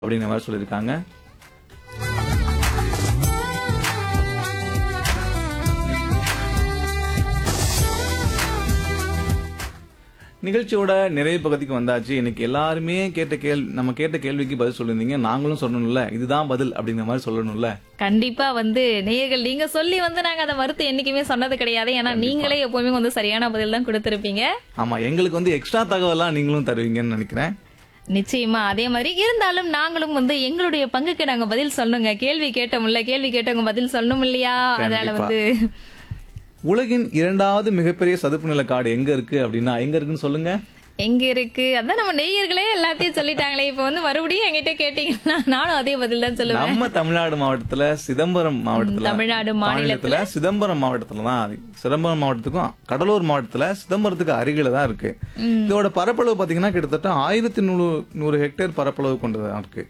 அப்படிங்கிற மாதிரி சொல்லியிருக்காங்க நிகழ்ச்சியோட நிறைய பகுதிக்கு வந்தாச்சு இன்னைக்கு எல்லாருமே கேட்ட கேள் நம்ம கேட்ட கேள்விக்கு பதில் சொல்லியிருந்தீங்க நாங்களும் சொல்லணும்ல இதுதான் பதில் அப்படிங்கிற மாதிரி சொல்லணும்ல கண்டிப்பா வந்து நேயர்கள் நீங்க சொல்லி வந்து நாங்க அதை மறுத்து என்னைக்குமே சொன்னது கிடையாது ஏன்னா நீங்களே எப்பவுமே வந்து சரியான பதில் தான் கொடுத்திருப்பீங்க ஆமா எங்களுக்கு வந்து எக்ஸ்ட்ரா தகவலாம் நீங்களும் தருவீங்கன்னு நினைக்கிறேன் நிச்சயமா அதே மாதிரி இருந்தாலும் நாங்களும் வந்து எங்களுடைய பங்குக்கு நாங்க பதில் சொல்லணுங்க கேள்வி கேட்டோம்ல கேள்வி கேட்டவங்க பதில் சொல்லணும் இல்லையா அதனால கண்டிப்பா. வந்து உலகின் இரண்டாவது மிகப்பெரிய சதுப்பு நில காடு எங்க இருக்கு அப்படின்னா எங்க இருக்குன்னு சொல்லுங்க எங்க இருக்கு அதான் நம்ம நெய்யர்களே எல்லாத்தையும் சொல்லிட்டாங்களே இப்ப வந்து மறுபடியும் என்கிட்ட கேட்டீங்கன்னா நானும் அதே பதில் தான் சொல்லுவேன் நம்ம தமிழ்நாடு மாவட்டத்துல சிதம்பரம் மாவட்டத்துல தமிழ்நாடு மாநிலத்துல சிதம்பரம் மாவட்டத்துல தான் அது. சிதம்பரம் மாவட்டத்துக்கும் கடலூர் மாவட்டத்துல சிதம்பரத்துக்கு அருகில தான் இருக்கு இதோட பரப்பளவு பாத்தீங்கன்னா கிட்டத்தட்ட ஆயிரத்தி நூறு நூறு ஹெக்டேர் பரப்பளவு கொண்டதா இருக்கு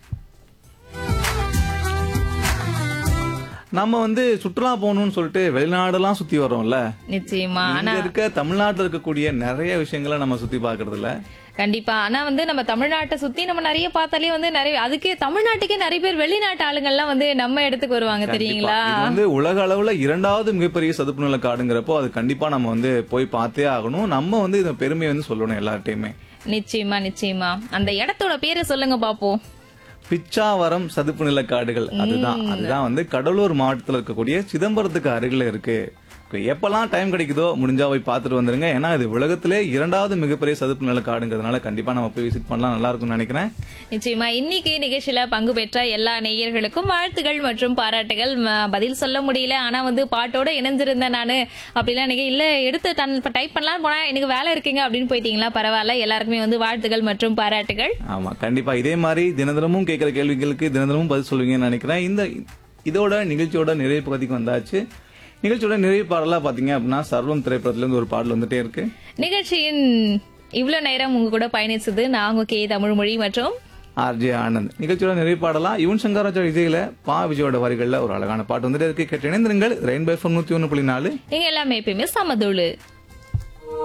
நம்ம வந்து சுற்றுலா போகணும்னு சொல்லிட்டு வெளிநாடெல்லாம் சுத்தி வரோம்ல நிச்சயமா இங்க இருக்க தமிழ்நாட்டுல இருக்கக்கூடிய நிறைய விஷயங்களை நம்ம சுத்தி பாக்குறது இல்ல கண்டிப்பா ஆனா வந்து நம்ம தமிழ்நாட்டை சுத்தி நம்ம நிறைய பார்த்தாலே வந்து நிறைய அதுக்கே தமிழ்நாட்டுக்கே நிறைய பேர் வெளிநாட்டு ஆளுங்கள்லாம் வந்து நம்ம இடத்துக்கு வருவாங்க தெரியுங்களா இது வந்து உலக அளவுல இரண்டாவது மிகப்பெரிய சதுப்பு நில காடுங்கிறப்போ அது கண்டிப்பா நம்ம வந்து போய் பார்த்தே ஆகணும் நம்ம வந்து இந்த பெருமையை வந்து சொல்லணும் எல்லார்ட்டையுமே நிச்சயமா நிச்சயமா அந்த இடத்தோட பேரை சொல்லுங்க பாப்போம் பிச்சாவரம் சதுப்பு நில காடுகள் அதுதான் அதுதான் வந்து கடலூர் மாவட்டத்துல இருக்கக்கூடிய சிதம்பரத்துக்கு அருகில இருக்கு எப்பெல்லாம் டைம் கிடைக்குதோ முடிஞ்சா போய் பார்த்துட்டு வந்துருங்க ஏன்னா இது உலகத்திலே இரண்டாவது மிகப்பெரிய சதுப்பு நில காடுங்கிறதுனால கண்டிப்பா நம்ம போய் விசிட் பண்ணலாம் நல்லா இருக்கும்னு நினைக்கிறேன் நிச்சயமா இன்னைக்கு நிகழ்ச்சியில பங்கு பெற்ற எல்லா நேயர்களுக்கும் வாழ்த்துகள் மற்றும் பாராட்டுகள் ம- பதில் சொல்ல முடியல ஆனா வந்து பாட்டோட இணைஞ்சிருந்தேன் நானு அப்படிலாம் எனக்கு இல்ல எடுத்து டன் டைப் பண்ணலாம் போனா எனக்கு வேலை இருக்குங்க அப்படின்னு போயிட்டீங்களா பரவாயில்ல எல்லாருக்குமே வந்து வாழ்த்துகள் மற்றும் பாராட்டுகள் ஆமா கண்டிப்பா இதே மாதிரி தினதினமும் கேட்கிற கேள்விகளுக்கு தினதினமும் பதில் சொல்லுவீங்கன்னு நினைக்கிறேன் இந்த இதோட நிகழ்ச்சியோட நிறைவு பகுதிக்கு வந்தாச்சு நிகழ்ச்சியோட நிறைவு பாடலா பாத்தீங்க அப்படின்னா சர்வம் திரைப்படத்துல இருந்து ஒரு பாடல் வந்துட்டே இருக்கு நிகழ்ச்சியின் இவ்வளவு நேரம் உங்க கூட பயணிச்சது நான் உங்க கே தமிழ்மொழி மற்றும் ஆர்ஜே ஆனந்த் நிகழ்ச்சியோட நிறைவு பாடலா யுவன் சங்கர் ராஜா விஜயில பா விஜயோட வரிகள்ல ஒரு அழகான பாட்டு வந்துட்டே இருக்கு கேட்டு இணைந்திருங்கள் ரெயின்பை நூத்தி ஒன்னு புள்ளி நாலு நீங்க எல்லாமே எப்பயுமே சமதூளு